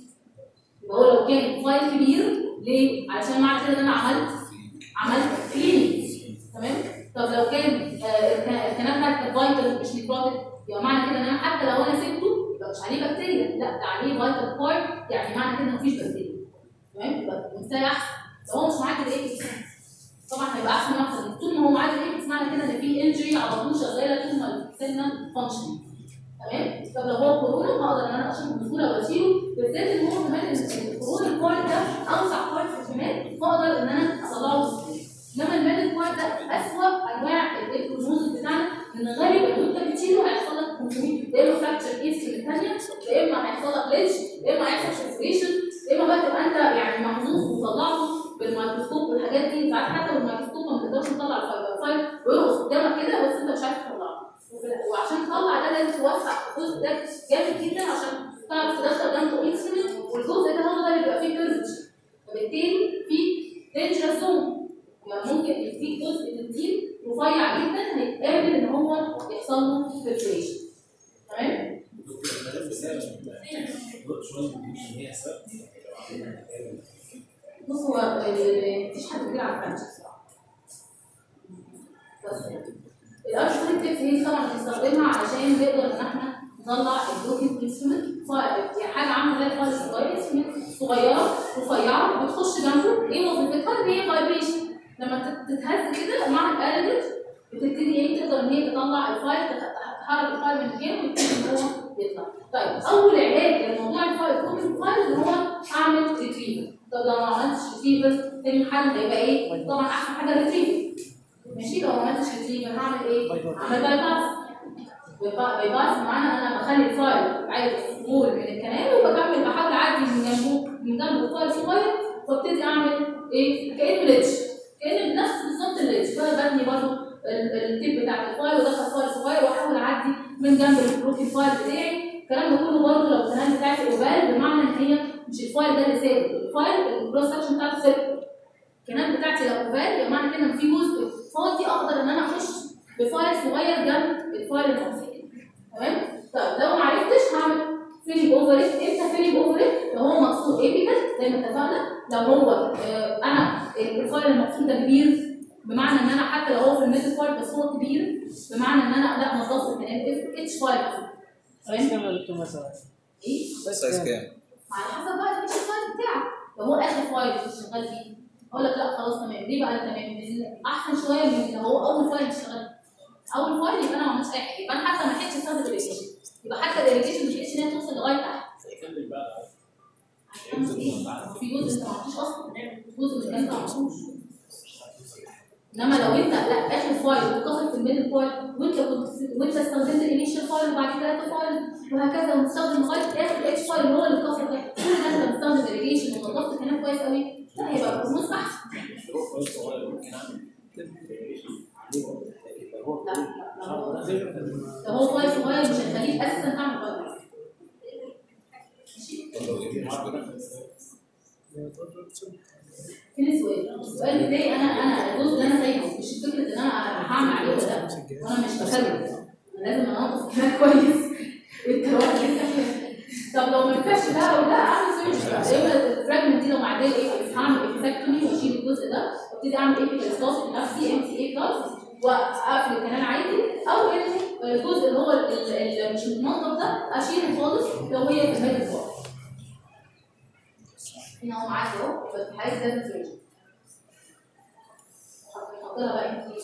يبقى هو لو كان فايل كبير ليه؟ علشان معنى كده ان انا عملت عملت كليننج تمام؟ طب لو كان آه، الك- الكلام ده كان فايتال مش نيكروتيك يبقى معنى كده ان انا حتى لو انا سبته يبقى مش عليه بكتيريا لا ده عليه فايتال بارت يعني معنى كده ان مفيش بكتيريا تمام؟ يبقى المثال احسن لو هو مش معاك الايه طبعا هيبقى احسن واحسن طول ما هو معاك الايه معنى كده ان في انجري على طول شغاله طول ما السيلنا فانكشن تمام طب لو هو كورونا هقدر ان انا اشيله بسهوله واشيله بالذات ان هو كمان ال- الكورونا البارت ده اوسع بارت في الكمان فاقدر ان انا اطلعه بسهوله انما الميدل بارت ده اسوء انواع البروجنوز بتاعنا لان غالبا لو انت بتشيله هيحصل لك 500 يا اما فراكتشر كيس في الثانيه يا اما هيحصل لك ليدج يا اما هيحصل سيرفيشن يا اما بقى تبقى انت يعني محظوظ وطلعته بالميكروسكوب والحاجات دي ساعات حتى بالميكروسكوب ما بتقدرش تطلع الفايل الفايل بيرقص قدامك كده بس انت مش عارف تطلعه وفي- وعشان تطلع ده لازم توسع الجزء ده جامد جدا عشان تعرف تدخل جنبه انسولين والجزء ده هو ده اللي بيبقى فيه كيرفتشر فبالتالي في دينجرس زون يبقى ممكن في جزء من التيم رفيع جدا هيتقابل ان هو يحصل له فلتريشن تمام؟ بص هو ال- ال- مفيش حد كبير على الفرنش الصراحه بس الارشفال تيبس دي طبعا بنستخدمها علشان نقدر ان احنا نطلع البروكن انسترومنت يعني حاجه عامله زي الفايل الصغير انسترومنت صغيره رفيعه بتخش جنبه ايه وظيفتها؟ ان هي فايبريشن لما تت- تتهز كده مع الالجت بتبتدي ايه تقدر ان هي تطلع الفايل تخ- تحرك الفايل من مكانه ويبتدي ان هو يطلع. طيب اول علاج لموضوع الفايل بروكن فايل ان هو اعمل ريتريفل طب لو ما عملتش ريتريفل تاني حل هيبقى ايه؟ طبعا احسن حاجه ريتريفل ماشي لو ما عملتش ريتريفل هعمل ايه؟ هعمل باي باس باي باس معناه ان انا بخلي الفايل عادي مول من الكنال وبكمل بحاول اعدي من جنبه من جنبه فايل صغير وابتدي اعمل ايه؟ كانه ليدج كان نفس بالظبط الليدج بقى ببني برضه ال- التيب بتاع الفايل وادخل فايل صغير واحاول اعدي من جنب البروكن فايل بتاعي الكلام ده كله برضه لو الكلام بتاعتي اوفال بمعنى ان هي مش الفايل ده اللي ثابت الفايل الكروس سكشن بتاعته ثابت الكلام بتاعتي لو اوفال بمعنى كده ان في جزء فاضي اقدر ان انا اخش بفايل صغير جنب الفايل الموجود تمام طيب لو ما عرفتش هعمل فيلينج اوفر امتى فيلينج اوفر لو هو مقصود ايبيكال زي ما اتفقنا لو هو آه انا الفايل المقصود ده كبير بمعنى ان انا حتى لو هو في الميدل فايل بس هو كبير بمعنى ان انا لا نظفت الكلام اتش فايل مثلا بس كام يا دكتور مثلا؟ ايه بس سايز كام؟ كام؟ على حسب بقى الاتش فايل بتاعك لو هو اخر فايل اللي شغال فيه اقول لك لا خلاص تمام ليه بقى تمام لان احسن شويه من لو هو اول فايل اشتغل اول فايل يبقى انا ما عملتش اي حاجه يبقى انا حتى ما لحقتش استخدم الاريجيشن يبقى حتى الاريجيشن مش لحقتش ان هي توصل لغايه تحت هيكمل بقى هتعمل ايه؟ في جزء انت ما عملتوش اصلا جزء من انت ما عملتوش انما لو انت لا اخر فايل واتكسر في الميدل فايل وانت كنت وانت استخدمت الانيشال فايل وبعد كده ثلاثه فايل وهكذا ومستخدم لغايه اخر الاتش فايل اللي هو اللي اتكسر ده كل ده انت مستخدم اريجيشن ونظفت كلام كويس قوي لا هيبقى البرفورمانس احسن فايل صغير ممكن اعمل يبقى هو لا كبير. لا آه، لا ده لو هو فايل صغير مش هيخليك اساسا تعمل فايل ماشي طب لو ايه المشكله؟ فين السؤال؟ السؤال بتاعي انا انا الجزء اللي انا سايبه مش فكره ان انا هعمل عليه ولا لا وانا مش بخلي انا لازم انظف كمان كويس الكلام اللي انت فيه. طب لو ما ينفعش ده او ده اعمل سويتش بقى اما الفراجمنت دي لو معديه ايه هعمل اكزاكتومي واشيل الجزء ده وابتدي اعمل ايه بالستاف لنفسي ام تي اي بلس واقفل الكلام عادي او ان الجزء اللي هو ال- اللي مش متنظف ده اشيله خالص لو هي في الميدل فوق هنا هو معاك اهو بس في حاجه لازم سويتش نحط لها بقى ام تي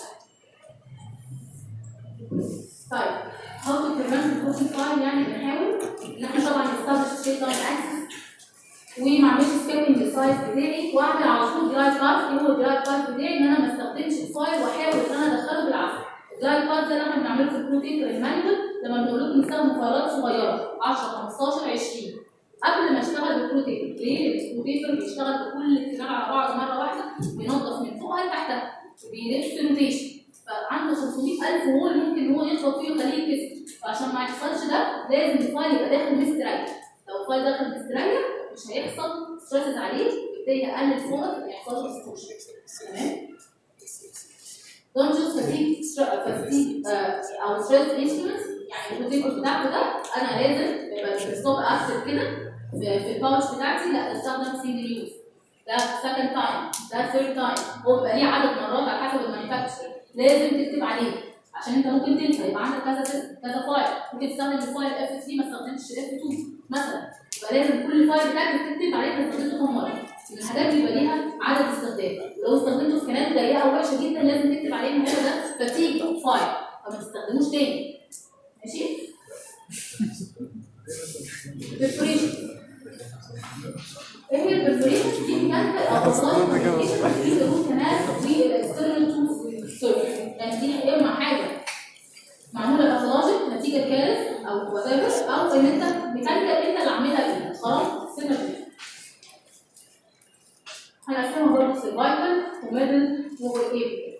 طيب how to prevent the file يعني بنحاول ان احنا طبعا نستخدم ستريت لاين اكسس وما اعملش سكيبنج للسايز بتاعي واعمل على طول درايف باث ايه هو الدرايف باث بتاعي ان انا ما استخدمش الفايل واحاول ان انا ادخله بالعافيه الدرايف باث ده اللي احنا بنعمله في البروتيكر المانيوال لما بنقول لكم نستخدم فايلات صغيره 10 15 20 قبل ما اشتغل بالبروتيكر ليه؟ لأن البروتيكر بيشتغل بكل الكتاب على بعض مره واحده بينظف من فوقها لتحتها بيلف روتيشن فعنده 500000 وول ممكن ان هو يضغط فيه ويخليه يتكسر فعشان ما يحصلش ده لازم الفايل يبقى داخل مستريح لو الفايل داخل مستريح مش هيحصل ستريسز عليه يبتدي يقلل فرص ان يحصل له ديستورشن تمام Don't just fatigue, stra- fatigue uh, أو stress instruments يعني البروتيكور بتاعته ده أنا لازم يبقى الستوب أكتب كده في, في الباوتش بتاعتي لا استخدم سنجل يوز ده سكند تايم ده ثيرد تايم هو بيبقى ليه عدد مرات على حسب المانيفاكتشر لازم تكتب عليه عشان انت ممكن تنسى يبقى عندك كذا كذا فايل ممكن تستخدم الفايل اف 3 ما استخدمتش اف 2 مثلا يبقى لازم كل فايل بتاعك تكتب عليه انت استخدمته كم مره لان الحاجات دي بيبقى ليها عدد استخدام ولو استخدمته في كلمات ضيقه او وحشه جدا لازم تكتب عليه ان هو ده فتيج فايل فما تستخدموش تاني ماشي؟ perforation ايه هي البرفوريشن دي كانت الاوصال في الروت كمان والاكسترنال توث سيرجري يعني دي يا اما حاجه معموله باثولوجيك نتيجه كارث او وات او ان انت ميكانيكال انت اللي عاملها بايدك خلاص سيبها كده هنقسمها برضه سيرفايفل وميدل وايه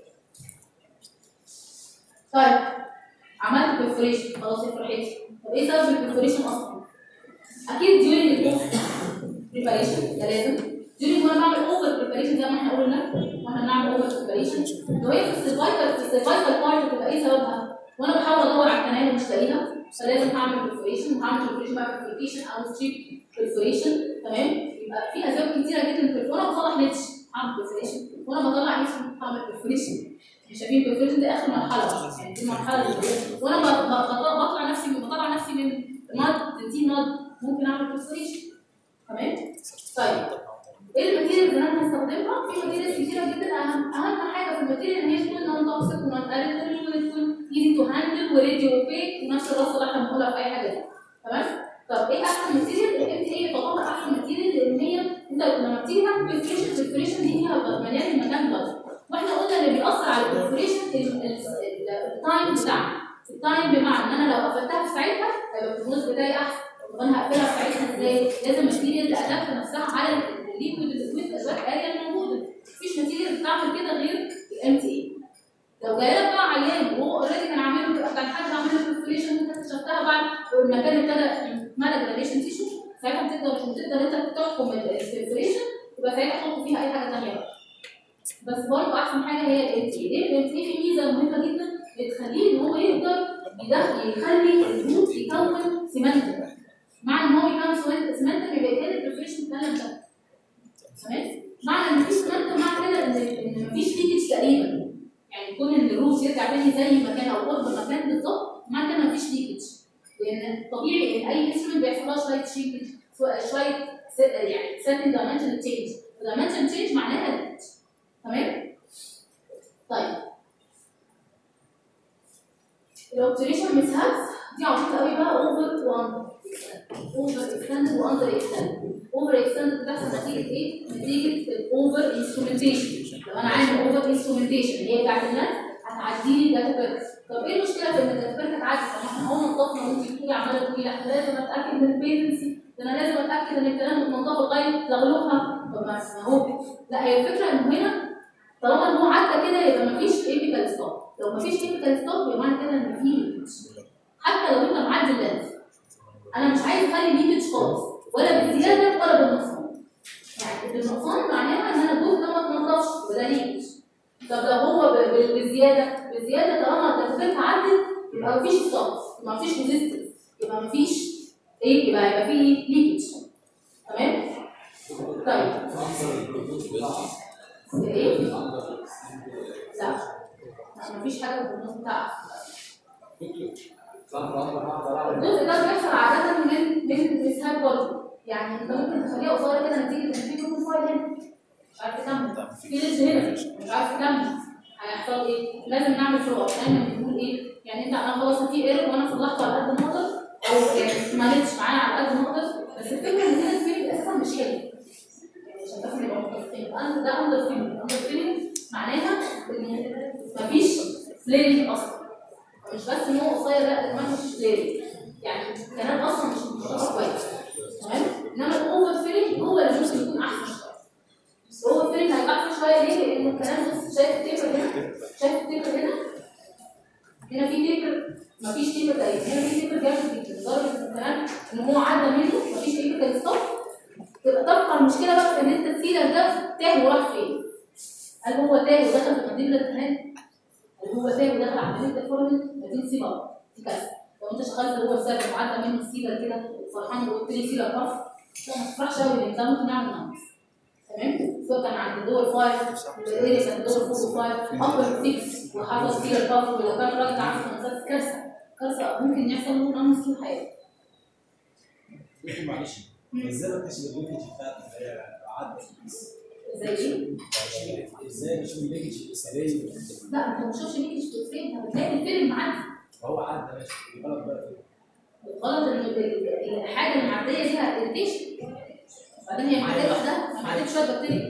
طيب عملت برفوريشن خلاص افرحتي طب ايه سبب البرفوريشن اصلا؟ اكيد during البوست بريباريشن ده لازم during وانا بعمل اوفر بريباريشن زي ما احنا قلنا واحنا بنعمل اوفر بريباريشن لو هي في السيرفايكال في السيرفايكال بارت بتبقى ايه سببها؟ وانا بحاول ادور على الكنال ومش لاقيها فلازم هعمل بريباريشن وهعمل بريباريشن بقى بريباريشن او ستريب بريباريشن تمام يبقى في اسباب كتيره جدا في وانا بصلح نتش هعمل بريباريشن وانا بطلع نتش هعمل بريباريشن مش شايفين بريباريشن ده اخر مرحله يعني دي المرحله اللي وانا ب- ب- بطلع نفسي بطلع نفسي من ماد تنتين ماد ممكن اعمل بريباريشن تمام طيب ايه الماتيريالز اللي انا هستخدمها؟ في ماتيريالز كتيره جدا اهم اهم حاجه في الماتيريال ان هي تكون نون توكسيك ونون اريتل وتكون ايزي تو هاندل وريديو اوبيك ونفس الرصه اللي احنا بنقولها في اي حاجه دي تمام؟ طب ايه احسن ماتيريال؟ الام تي اي تعتبر احسن ماتيريال لان هي انت لما بتيجي تعمل بريفريشن البريفريشن دي فيها مليان المكان بلد واحنا قلنا اللي بيأثر على البريفريشن التايم بتاعنا التايم بمعنى ان انا لو قفلتها في ساعتها هيبقى البروز بتاعي احسن طب انا هقفلها في ساعتها ازاي؟ لازم ماتيريال تأدبت نفسها على الليكويد الليكويد ازواج اريا الموجوده مفيش ماتيريال بتعمل كده غير الام تي اي لو جاي لك بقى عيان وهو اوريدي كان عامل كان حد عامل له بريفريشن انت اكتشفتها بعد المكان ابتدى ملا جراديشن تيشو ساعتها بتقدر مش بتقدر انت تحكم البريفريشن يبقى ساعتها تحط فيها اي حاجه ثانيه بقى بس برضه احسن حاجه هي الام تي اي الام تي اي في ميزه مهمه جدا بتخليه ان هو يقدر يدخل يخلي الروت يكون سيمنتك مع ان هو يكون سيمنتك سيمنتك يبقى كان البريفريشن بتاعنا ده تمام معنى ان مفيش سيمنتك معنى كده ان ان مفيش ليكج تقريبا يعني كون ان الروت يرجع تاني زي ما كان او قرب المكان بالظبط معنى كده مفيش ليكج لان طبيعي ان اي انسترومنت بيحصل لها شويه شيكج شويه س- يعني سيتنج دايمنشن تشينج دايمنشن تشينج معناها ليكج تمام طيب الاوبتريشن ميثودز دي عبيطه قوي بقى اوفر وان اوفر اكستند واندر اكستند اوفر اكستند بتحصل نتيجه ايه؟ نتيجه الاوفر انسترومنتيشن لو انا عامل اوفر انسترومنتيشن اللي هي بتاعت النت هتعدي لي داتا بيرك طب ايه المشكله في ان الداتا بيرك تعدي؟ طب ما احنا اول ما نضفنا وانت بتقولي عماله تقولي لا احنا لازم اتاكد من البيتنسي ده انا لازم اتاكد ان الكلام متنظف لغايه تغلقها طب ما ما هو لا هي الفكره انه هنا طالما ان هو عدى كده يبقى مفيش ايبيكال ستوب لو مفيش ايبيكال ستوب يبقى معنى كده ان في ليكج حتى لو انت معدي اللينس انا مش عايز اخلي ليكج خالص ولا بالزياده ولا بالنقصان يعني بالنقصان معناها ان انا الجزء ده ما اتنضفش وده ليكج طب لو هو ب- ب- بالزياده بالزياده طالما التكتيك عدت يبقى مفيش ستوب يبقى مفيش ريزيستنس يبقى مفيش ايه يبقى يبقى في ليكج تمام طيب ايه لا لا، مفيش حاجه في النص بتاعها الجزء ده بيحصل عادة من من اسهال برضه يعني انت ممكن تخليها قصيرة كده نتيجة ان في بروتين فايل هنا مش عارف تكمل في ليدج هنا مش عارف تكمل هيحصل ايه؟ لازم نعمل فلو اب دايما بنقول ايه؟ يعني انت انا خلاص في ايرور وانا صلحته على قد ما اقدر او يعني ما نتش معايا على قد ما اقدر بس الفكرة ان هنا الفيلم اساسا مش حلو يعني عشان بس نبقى متفقين أنا- ده اندر فيلم اندر فيلم معناها ان مفيش فليرنج اصلا مش بس ان هو قصير لا ده كمان مفيش فليرنج يعني الكلام اصلا مش مش كويس تمام انما الاوفر فيلنج هو اللي ممكن يكون احسن شويه الاوفر فيلنج هيبقى احسن شويه ليه؟ لان الكلام بص شايف التيبر هنا شايف التيبر هنا هنا في تيبر مفيش تيبر تقريبا هنا في تيبر جامد جدا لدرجه ان الكلام ان هو عدى منه مفيش تيبر ستوب تبقى تبقى المشكله بقى في ان انت السيلر ده تاه وراح فين؟ هل هو تاه ودخل في مدينه الامتحان؟ هل هو تاه ودخل على مدينه الفورمن؟ مدينه سيبر دي كارثه لو انت شغال في هو السبب وعدى منه السيلر كده فرحان وقلت لي سيلر باف لا ما تفرحش قوي لان ده ممكن يعمل نقص تمام سواء كان عند الدور 5 الاريا كان الدور 4 و5 ابر 6 وحصل سيلر باف ولو كان راجل عنده خمسات كارثه كارثه ممكن يحصل له نقص طول حياته ممكن معلش ازاي بكتشف اللينكج بتاعت اللي هي عدت زي ايه؟ ازاي بشوف اللينكج الاسرائيلي لا انت ما بتشوفش مين في الفيلم انت بتلاقي الفيلم معدي هو عدى ماشي غلط بقى الغلط ان ال- ال- الحاجه المعديه ليها اريتيشن بعدين هي معديه لوحدها ما معديه شويه بكتيريا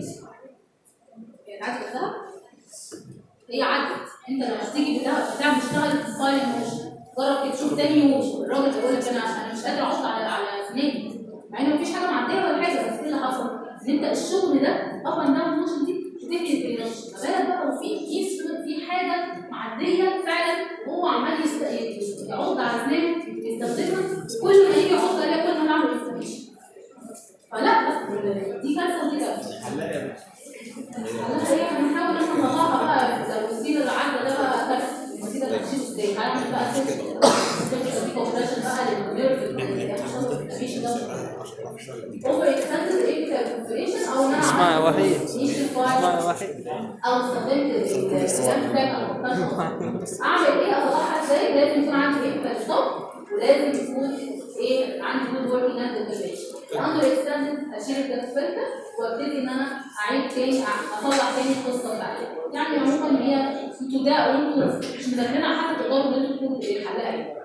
هي عدت لوحدها هي عدت انت لما تيجي بتاع بتاع بتشتغل في فايل موشن جرب تشوف تاني يوم الراجل يقول لك انا انا مش قادر احط على على اسناني مع ان مفيش حاجه معديه ولا حاجه بس ايه اللي حصل؟ ان انت الشغل ده اب اند داون موشن دي بتبني البرينش ما بالك بقى لو في كيس في حاجه معديه فعلا وهو عمال يست- يعض على اسنانه يستخدمها كل ما يجي يحط عليها كل ما نعمل انفلاميشن فلا بس دي كارثه ودي كارثه حلاقه انا هي هنحاول ان احنا نطلعها بقى لو السيل اللي عدى ده بقى كارثه السيل ده هنشيله ازاي؟ هنعمل بقى في كوبريشن بقى للنيرف اللي هيحصل له انفلاميشن ده اوفر اكستندد ايه كونفريشن او ان انا اسمها عملت وحيد initial file اسمها وحيد او استخدمت الكلام بتاعي او الكلام اعمل ايه اطلعها ازاي لازم يكون عندي ايه ستوب ولازم يكون ايه عندي جود وركينج اند انفورميشن اندر اكستندد اشيل الكالكوليتر وابتدي ان انا اعيد تاني اطلع تاني القصه بتاعتي يعني عموما هي انتوا ده او انتوا مش مذاكرينها حتى تقدروا ان انتوا تكونوا الحلاقه يعني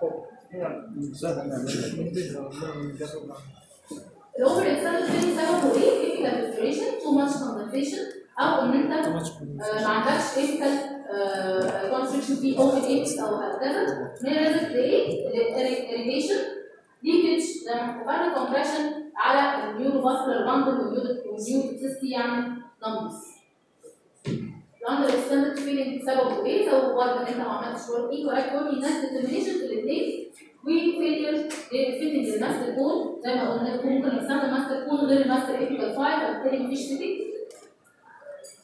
الاوفر اكستندد تاني سببه ايه؟ ايثيكال بريفريشن تو ماتش كونسنتريشن او ان انت آه، ما عندكش ايثيكال كونستريكشن في اوبن ايبس او هكذا من ريزلت لايه؟ للاريتيشن ليكج زي ما اتفقنا كومبريشن على النيورو فاسكولار باندل والنيورو سيستي يعني نمبس الاندر اكستندد فيلينج سببه ايه؟ سببه برضه ان انت ما عملتش ورك ايكوال كورني ناس ديترمينيشن في الاثنين وفيلير فيتنج الماستر كون زي ما قلنا ممكن نستخدم ماستر كون غير الماستر ايبيكال فايل فبالتالي مفيش فيتنج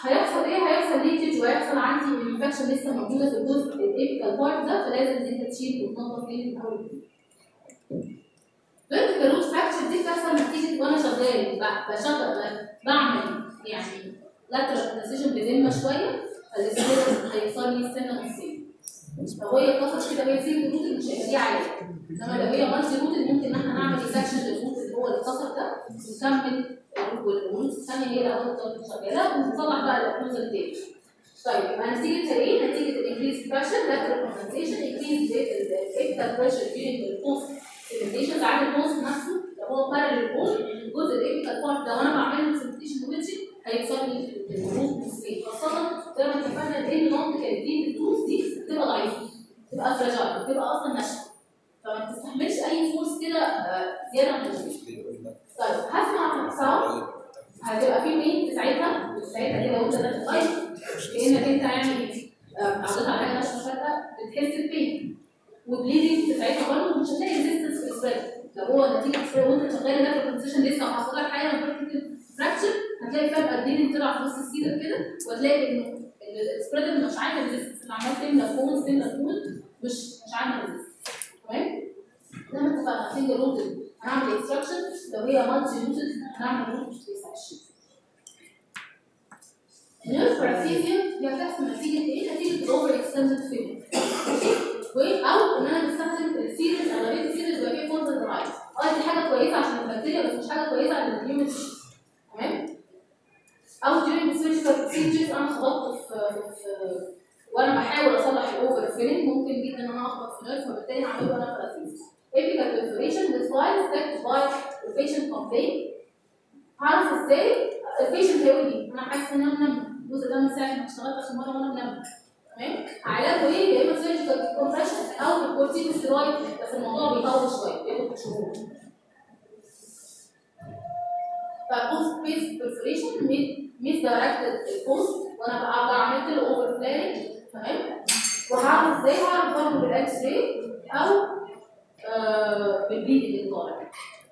هيحصل ايه؟ هيحصل ليكج وهيحصل عندي انفكشن لسه موجوده في الجزء الابيكال بارت ده فلازم ان انت تشيل وتنظف تاني من اول وجديد. فيرتيكال روت فراكشر دي بتحصل نتيجه وانا شغال ب- بشغل ب- بعمل يعني لاترال ترانزيشن بذمه شويه فالسبير هيوصل لي السنه نصين. لو هي اتكسرت كده وهي سيل روت مش هيبقى ليه علامه. انما لو هي مالتي روت ممكن ان احنا نعمل سكشن للروت اللي هو اللي اتكسر ده ونكمل والروت الثانيه هي اللي هتفضل شغاله ونصلح بقى الاوكلوز التاني. طيب يبقى نتيجه ايه؟ نتيجه الانكريز بريشر لاترال كومبنسيشن انكريز الابيكال بريشر during البوست سيمنتيشن ساعات البوست نفسه لو هو بارل بول الجزء الابيكال بارت لو انا بعمل له سيمنتيشن ويتشنج هيوصل لي الروت نصين خاصه زي ما اتفقنا ان النون كاريتين التوز دي بتبقى ضعيفه بتبقى فراجايل بتبقى اصلا ناشفه فما بتستحملش اي فورس كده آه، زياده عن اللزوم طيب هسمع ساوند هتبقى في بين في ساعتها في ساعتها كده وانت داخل طيب كانك انت يعني آه، عودت على حاجه ناشفه فجاه بتحس ببين وبليدنج في ساعتها برضه مش هتلاقي ريزيستنس في السبريد لو هو نتيجه سبريد وانت شغال ده في البوزيشن لسه وحصل لك حاجه من فراكشر هتلاقي فجاه البليدنج طلع في نص السيده كده وتلاقي انه السبريد اللي مش عامل ريزيستنس اللي عمال تملى كونز تملى كونز مش مش عامل ريزيستنس تمام زي ما اتفقنا سنجل روتد هنعمل اكستراكشن لو هي مالتي روتد هنعمل روت اكستراكشن نيرف باراسيزيا دي هتحصل نتيجه ايه؟ نتيجه الاوفر اكستندد فيلم او ان انا بستخدم السيريز اغلبيه السيريز بيبقى فيها كونتنت رايت اه دي حاجه كويسه عشان البكتيريا بس مش حاجه كويسه عشان الهيومن تمام او during surgical procedures انا خبطت في في وانا بحاول اصلح الاوفر فيلم ممكن جدا ان انا اخبط في نيرف فبالتالي هعمل له انا باراسيزيا apical perforation with files affected by the patient complaint هعرف ازاي البيشنت هيقول لي انا حاسس ان انا منمل الجزء ده من ساعه ما اشتغلت اخر مره وانا منمل تمام علاجه ايه يا اما سيرجيكال كومبريشن او الكورتيكوستيرويد بس الموضوع بيطول شويه بياخد شهور فبوست بيس برفوريشن ميس دايركتد البوست وانا بقى بعمل له اوفر فلارنج تمام وهعرف ازاي هعرف برضه بالاكس راي او آه بالبيد اللي طالع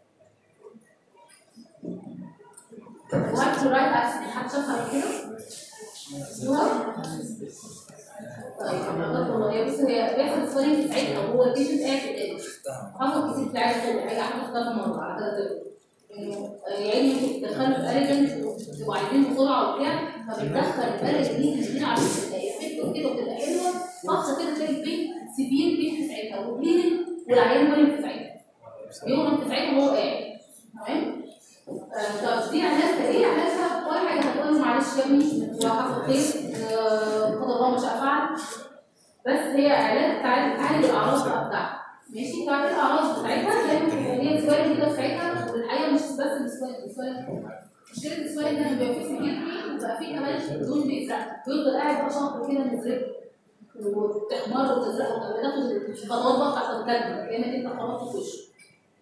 وايت رايت اكسن حد شافها قبل كده؟ شفتوها؟ طيب انا والله هي بص هي بيحصل سوالين في ساعتها وهو البيشنت قاعد في الايدج حصل كتير في العيادة كل حاجه حصلت كذا مره على كذا طريقه انه يا عيني تدخلوا في اريجنت وتبقوا عايزين بسرعه وبتاع فبتدخل الاريجنت دي هنا عشان تبقى افكت كده وتبقى حلوه خاصه كده تلاقي البين سيفير بين في ساعتها وبليدنج والعيان ولد في ساعتها يوم في ساعتها وهو قاعد تمام آه، طب دي علاجها ايه؟ علاجها ولا حاجه هتقول له معلش يا ابني هو حصل خير آه، قدر الله ما شاء فعل بس هي علاج تعالج تعالج الاعراض بقى بتاعتها ماشي تعالج الاعراض بتاعتها زي ما كنت هي سوالف كده في ساعتها والحقيقه مش بس السوالف السوالف مشكله السوالف ده بيبقى فيه سكين وبقى فيه كمان لون بيزرق بيفضل قاعد بقى شهر كده مزرق وتحمر وتزرق وتاخد الخطوات بقى بتاعت الكلب كانك انت خبطت في وشه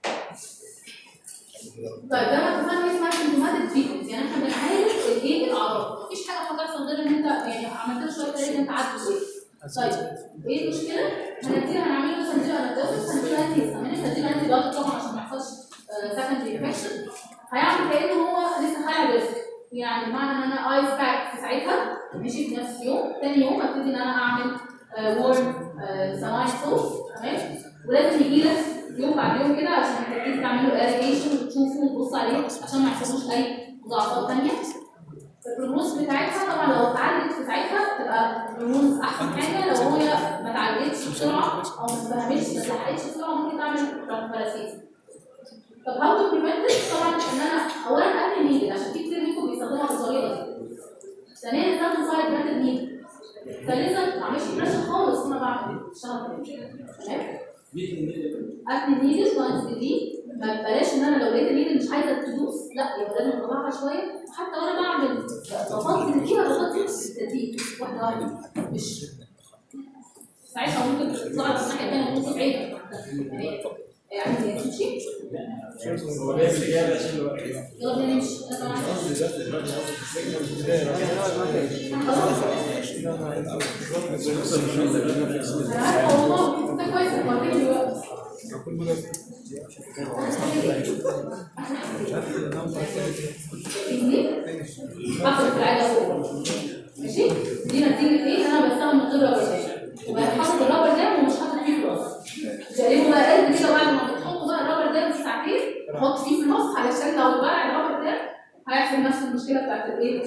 طيب ده ما اتفقنا اسمها سيمتوماتيك تريتمنت يعني احنا بنعالج الايه الاعراض مفيش حاجه هتحصل غير ان انت يعني عملت له شويه تقريبا انت عارف ايه طيب ايه المشكله؟ هنديله هنعمل له سنديل اناتوسس هنديله انتي هيستامينيك هنديله انتي بايوتيك طبعا عشان ما يحصلش سكندري انفكشن هيعمل كانه هو لسه خالع ريسك يعني بمعنى ان انا ايس باك في ساعتها ماشي في نفس اليوم تاني يوم ابتدي ان انا اعمل وورم سلاين صوص تمام ولازم يجي لك يوم بعد يوم كده عشان تبتدي تعمل له اريجيشن وتشوفه وتبص عليه عشان ما يحصلوش اي مضاعفات ثانيه البروموس بتاعتها طبعا لو اتعالجت في ساعتها تبقى البروموس احسن حاجه لو هي ما اتعالجتش بسرعه او ما اتفهمتش ما اتلحقتش بسرعه ممكن تعمل باراسيت طب هاو تو بريفنت طبعا ان انا اولا قبل النيدل عشان في كتير منكم بيستخدموها بالطريقه دي ثانيا استخدم سايد ميثود نيدل ثالثا ما اعملش بريشر خالص وانا بعمل اشتغل تمام قبل النيدل وانس دي ما بلاش ان انا لو لقيت النيدل مش عايزه تدوس لا يبقى لازم اطلعها شويه وحتى وانا بعمل بفضل فيها بفضل بالتدريج واحده واحده مش ساعتها ممكن تطلع من الناحيه الثانيه ونص بعيده يعني تمشي يلا بينا نمشي انا كمان انا عارفه والله ده كويس وبعدين دلوقتي إيه؟ حصلت في العاده فوق ماشي دي نتيجه ايه ان انا بستخدم الطب رابر ده وبقى حاطط الرابر ده ومش حاطط فيه فلوس تقريبا بقى قلب كده بعد ما بتحطوا بقى الرابر ده في ساعتين حط فيه فلوس علشان لو بقى الرابر ده هيحصل نفس المشكله بتاعت الايه؟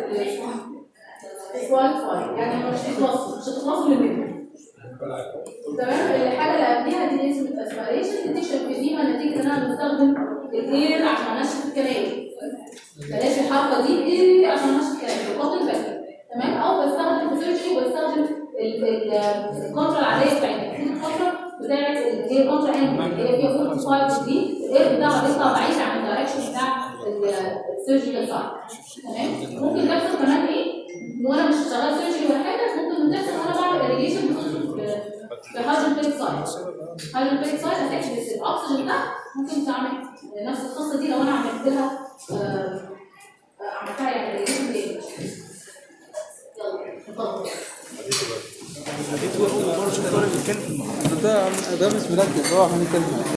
الواي فاي يعني مش هتخلصوا مش هتخلصوا منه تمام الحاجه اللي قبليها دي اسمها اسبيريشن دي شايفينها نتيجه ان انا بستخدم الاير عشان انشف الكلام بلاش الحركه دي ايه عشان انشف الكلام القطن بس تمام او بستخدم في سيرجري وبستخدم الكونترا العاديه بتاعتنا الكونترا بتاعت اللي هي الكونترا انجل اللي هي فيها 45 دي الاير بتاعها بيطلع بعيد عن الدايركشن بتاع السيرجيكال سايت تمام ممكن تحصل كمان ايه وانا مش شغال سيرجري ولا حاجه ممكن تحصل وانا بعمل اريجيشن في هاجن بيك سايت هاجن بيك سايت هتحبس الاكسجين ده ممكن تعمل نفس القصه دي لو انا عملت لها آه، آه، عملتها يعني اريجيشن يلا اتفضل ده ده مش مركز هو هنتكلم